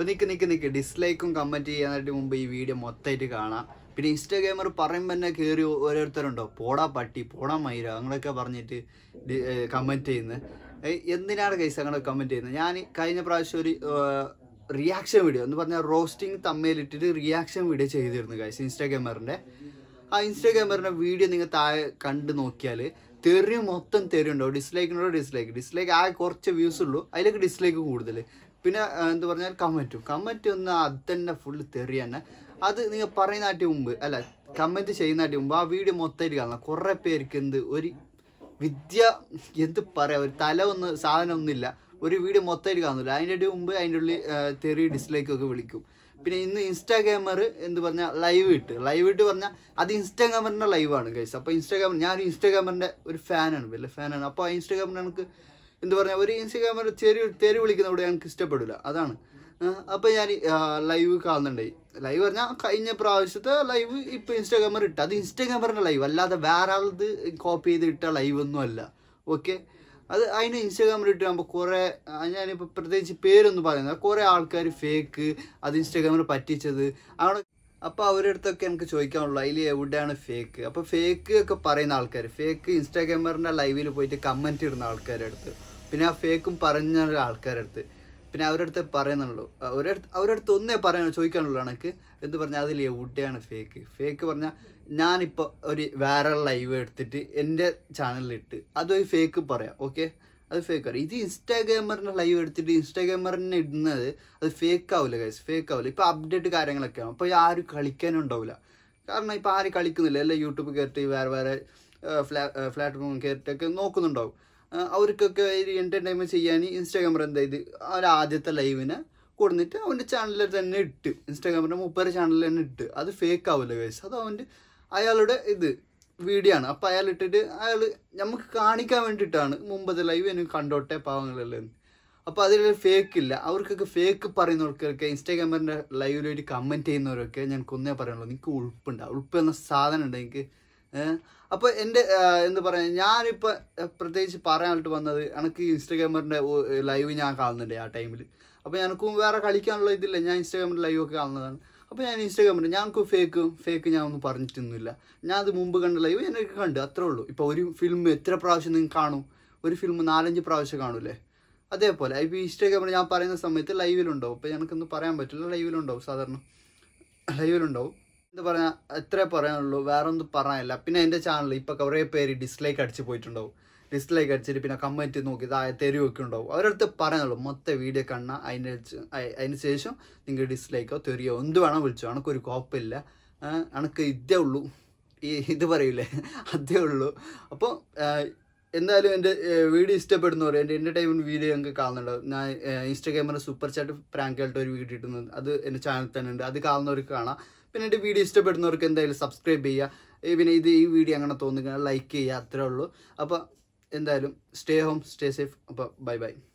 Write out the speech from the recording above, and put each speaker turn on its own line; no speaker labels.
അപ്പോൾ നിൽക്ക് നിൽക്ക് നിൽക്ക് ഡിസ്ലൈക്കും കമൻറ്റ് ചെയ്യാനായിട്ട് മുമ്പ് ഈ വീഡിയോ മൊത്തമായിട്ട് കാണാം പിന്നെ ഇൻസ്റ്റാഗ്രാമർ പറയുമ്പോൾ തന്നെ കയറി ഓരോരുത്തരുണ്ടോ പോടാ പട്ടി പോടാ മൈര അങ്ങനെയൊക്കെ പറഞ്ഞിട്ട് കമൻറ്റ് ചെയ്യുന്നത് എന്തിനാണ് കൈസ് അങ്ങനെ കമൻറ്റ് ചെയ്യുന്നത് ഞാൻ കഴിഞ്ഞ പ്രാവശ്യം ഒരു റിയാക്ഷൻ വീഡിയോ എന്ന് പറഞ്ഞാൽ റോസ്റ്റിംഗ് തമ്മയിലിട്ടിട്ട് റിയാക്ഷൻ വീഡിയോ ചെയ്തിരുന്നു കൈസ് ഇൻസ്റ്റാഗ്രാമറിൻ്റെ ആ ഇൻസ്റ്റാഗ്രാമറിൻ്റെ വീഡിയോ നിങ്ങൾ താഴെ കണ്ട് നോക്കിയാൽ തെറി മൊത്തം തെറി ഉണ്ടാവും ഡിസ്ലൈക്കിനോട് ഡിസ്ലൈക്ക് ഡിസ്ലൈക്ക് ആ കുറച്ച് വ്യൂസ് ഉള്ളൂ അതിലേക്ക് ഡിസ്ലൈക്ക് കൂടുതൽ പിന്നെ ആ, എന്ത് പറഞ്ഞാൽ കമൻറ്റും കമൻറ്റ് ഒന്ന് അത് തന്നെ ഫുള്ള് തെറി തന്നെ അത് നിങ്ങൾ പറയുന്നതിന് മുമ്പ് അല്ല കമൻറ്റ് ചെയ്യുന്നതിന് മുമ്പ് ആ വീഡിയോ മൊത്തമായിട്ട് കാണണം കുറേ പേർക്ക് എന്ത് ഒരു വിദ്യ എന്ത് പറയാ ഒരു തല ഒന്ന് സാധനം ഒന്നുമില്ല ഒരു വീഡിയോ മൊത്തമായിട്ട് കാണുന്നില്ല അതിൻ്റെ ഇടയിൽ മുമ്പ് അതിൻ്റെ ഉള്ളിൽ ആ, തെറി ഡിസ്ലൈക്ക് ഒക്കെ വിളിക്കും പിന്നെ ഇന്ന് ഇൻസ്റ്റാഗ്രാമർ എന്ത് പറഞ്ഞാൽ ലൈവ് ഇട്ട് ലൈവ് ഇട്ട് പറഞ്ഞാൽ അത് ഇൻസ്റ്റാഗ്രാമറിൻ്റെ ലൈവാണ് ഗൈസ് അപ്പോൾ ഇൻസ്റ്റാഗ്രാം ഞാൻ ഇൻസ്റ്റാഗ്രാമറിൻ്റെ ഒരു ഫാനാണ് വലിയ ഫാനാണ് അപ്പോൾ ആ ഇൻസ്റ്റാഗ്രാമിന് എനിക്ക് എന്ത് പറഞ്ഞാൽ ഒരു ഇൻസ്റ്റാഗ്രാമർ തെറി തെറി വിളിക്കുന്നവിടെ എനിക്ക് ഇഷ്ടപ്പെടില്ല അതാണ് അപ്പോൾ ഞാൻ ലൈവ് കാണുന്നുണ്ടായി ലൈവ് പറഞ്ഞാൽ കഴിഞ്ഞ പ്രാവശ്യത്തെ ലൈവ് ഇപ്പോൾ ഇൻസ്റ്റാഗ്രാമർ ഇട്ട അത് ഇൻസ്റ്റാഗ്രാമറിൻ്റെ ലൈവ് അല്ലാതെ വേറെ ആളത് കോപ്പി ചെയ്ത് ഇട്ട ലൈവ് ഒന്നും അല്ല ഓക്കെ അത് അതിന് ഇൻസ്റ്റാഗ്രാമിൽ ഇട്ടാകുമ്പോൾ കുറേ ആ, ഞാനിപ്പോൾ പ്രത്യേകിച്ച് പേരൊന്നും പറയുന്നത് കുറേ ആൾക്കാർ ഫേക്ക് അത് ഇൻസ്റ്റാഗ്രാമിൽ പറ്റിച്ചത് അങ്ങനെ അപ്പോൾ അവരുടെ അടുത്തൊക്കെ എനിക്ക് ചോദിക്കാനുള്ളൂ അതിൽ എവിടെയാണ് ഫേക്ക് അപ്പോൾ ഫേക്ക് ഒക്കെ പറയുന്ന ആൾക്കാർ ഫേക്ക് ഇൻസ്റ്റാഗ്രാമറിൻ്റെ ലൈവിൽ പോയിട്ട് കമൻറ്റ് ഇടുന്ന ആൾക്കാരുടെ അടുത്ത് പിന്നെ ആ ഫേക്കും പറഞ്ഞ ആൾക്കാരുടെ അടുത്ത് പിന്നെ അവരുടെ അടുത്ത് പറയുന്നുള്ളൂ അവരുടെ അടുത്ത് അവരുടെ അടുത്ത് ഒന്നേ പറയാൻ ചോദിക്കാനുള്ളൂ എനിക്ക് എന്ത് പറഞ്ഞാൽ അതിൽ എവിടെയാണ് ഫേക്ക് ഫേക്ക് പറഞ്ഞാൽ ഞാനിപ്പോൾ ഒരു വേറെ ലൈവ് എടുത്തിട്ട് എൻ്റെ ചാനലിലിട്ട് അതൊരു ഫേക്ക് പറയാം ഓക്കെ അത് ഫേക്ക് പറയാം ഇത് ഇൻസ്റ്റാഗ്രാമറിൻ്റെ ലൈവ് എടുത്തിട്ട് ഇൻസ്റ്റാഗ്രാമറിനെ ഇടുന്നത് അത് ഫേക്ക് ആവില്ല ഗൈസ് ഫേക്ക് ആവില്ല ഇപ്പോൾ അപ്ഡേറ്റ് കാര്യങ്ങളൊക്കെയാണ് അപ്പോൾ ആരും കളിക്കാനും ഉണ്ടാവില്ല കാരണം ഇപ്പോൾ ആരും കളിക്കുന്നില്ല എല്ലാം യൂട്യൂബ് കയറ്റി വേറെ വേറെ ഫ്ലാ പ്ലാറ്റ്ഫോം കയറ്റിയൊക്കെ നോക്കുന്നുണ്ടാവും ആ, അവർക്കൊക്കെ ഒരു എൻ്റർടൈൻമെൻറ്റ് ചെയ്യാൻ ഇൻസ്റ്റാഗ്രാമർ എന്താ ഇത് ആ ഒരു ആദ്യത്തെ ലൈവിനെ കൊടുത്തിട്ട് അവൻ്റെ ചാനലിൽ തന്നെ ഇട്ട് ഇൻസ്റ്റാഗ്രാമിൻ്റെ മുപ്പത് ചാനലിൽ തന്നെ ഇട്ട് അത് ഫേക്ക് ആവില്ല ഗൈസ് അത് അവൻ്റെ അയാളുടെ ഇത് വീഡിയോ ആണ് അപ്പോൾ അയാൾ ഇട്ടിട്ട് അയാൾ നമുക്ക് കാണിക്കാൻ വേണ്ടിയിട്ടാണ് മുമ്പത്തെ ലൈവ് എനിക്ക് കണ്ടോട്ടെ പാവങ്ങളല്ലേ അപ്പോൾ അതിൽ ഫേക്ക് ഇല്ല അവർക്കൊക്കെ ഫേക്ക് പറയുന്നവർക്കൊക്കെ ഇൻസ്റ്റാഗ്രാമിൻ്റെ ലൈവിൽ ഒരു കമൻറ്റ് ചെയ്യുന്നവരൊക്കെ ഞാൻ കൊന്നേ പറയുള്ളൂ നിങ്ങൾക്ക് ഉൾപ്പുണ്ട് ഉൾപ്പ് എന്ന സാധനം ഉണ്ട് എനിക്ക് അപ്പോൾ എൻ്റെ എന്താ പറയുക ഞാനിപ്പോൾ പ്രത്യേകിച്ച് പറയാനായിട്ട് വന്നത് എനിക്ക് ഇൻസ്റ്റാഗ്രാമറിൻ്റെ ലൈവ് ഞാൻ കാണുന്നുണ്ട് ആ ടൈമിൽ അപ്പോൾ എനിക്കും വേറെ കളിക്കാനുള്ള ഇതില്ല ഞാൻ ഇൻസ്റ്റാഗ്രാമിൻ്റെ ലൈവ് ഒക്കെ കാണുന്നതാണ് അപ്പോൾ ഞാൻ ഇൻസ്റ്റാഗ്രാമിൽ ഞങ്ങൾക്ക് ഫേക്ക് ഫേക്ക് ഞാൻ ഒന്നും പറഞ്ഞിട്ടൊന്നുമില്ല ഞാൻ അത് മുമ്പ് കണ്ട ലൈവ് എനിക്ക് കണ്ടു അത്രേ ഉള്ളൂ ഇപ്പോൾ ഒരു ഫിലിം എത്ര പ്രാവശ്യം നിങ്ങൾ കാണും ഒരു ഫിലിം നാലഞ്ച് പ്രാവശ്യം കാണൂലേ അതേപോലെ ഇപ്പോൾ ഇൻസ്റ്റാഗ്രാമിൽ ഞാൻ പറയുന്ന സമയത്ത് ലൈവിലുണ്ടാവും അപ്പോൾ എനിക്കൊന്നും പറയാൻ പറ്റില്ല ലൈവിലുണ്ടാവും സാധാരണ ലൈവിലുണ്ടാവും എന്താ പറയാ എത്രേ പറയാനുള്ളൂ വേറെ ഒന്നും പറയാനില്ല പിന്നെ എൻ്റെ ചാനൽ ഇപ്പോൾ കുറേ പേര് ഡിസ്ലൈക്ക് അടിച്ച് പോയിട്ടുണ്ടാവും ഡിസ്ലൈക്ക് അടിച്ചിട്ട് പിന്നെ കമൻറ്റ് നോക്കി ഇതായ തെരുവൊക്കെ ഉണ്ടാവും അവരടുത്ത് പറയാനുള്ളൂ മൊത്തം വീഡിയോ കണ്ണ അതിന് ച- അയ്- അതിന് ശേഷം നിങ്ങൾ ഡിസ്ലൈക്കോ തെറിയോ എന്ത് വേണം വിളിച്ചോ എനക്കൊരു കുഴപ്പമില്ല എനക്ക് ഇതേ ഉള്ളൂ ഈ ഇത് പറയൂലേ അതേ ഉള്ളൂ അപ്പോൾ എന്തായാലും എൻ്റെ വീഡിയോ ഇഷ്ടപ്പെടുന്നവർ എൻ്റെ എൻ്റർടൈൻമെൻറ്റ് വീഡിയോ ഞങ്ങൾക്ക് കാണുന്നുണ്ട് ഞാൻ ഇൻസ്റ്റാഗ്രാമിൽ സൂപ്പർ ചാറ്റ് പ്രാങ്ക് ആയിട്ട് ഒരു വീഡിയോ ഇട്ടുന്നത് അത് എൻ്റെ ചാനൽ തന്നെ ഉണ്ട് അത് കാണുന്നവർക്ക് കാണാം പിന്നെ എൻ്റെ വീഡിയോ ഇഷ്ടപ്പെടുന്നവർക്ക് എന്തായാലും സബ്സ്ക്രൈബ് ചെയ്യുക ഏ, പിന്നെ ഇത് ഈ വീഡിയോ അങ്ങനെ തോന്നുക ലൈക്ക് ചെയ്യുക അത്രേ ഉള്ളൂ അപ്പോൾ എന്തായാലും സ്റ്റേ ഹോം സ്റ്റേ സേഫ് അപ്പോൾ ബൈ ബൈ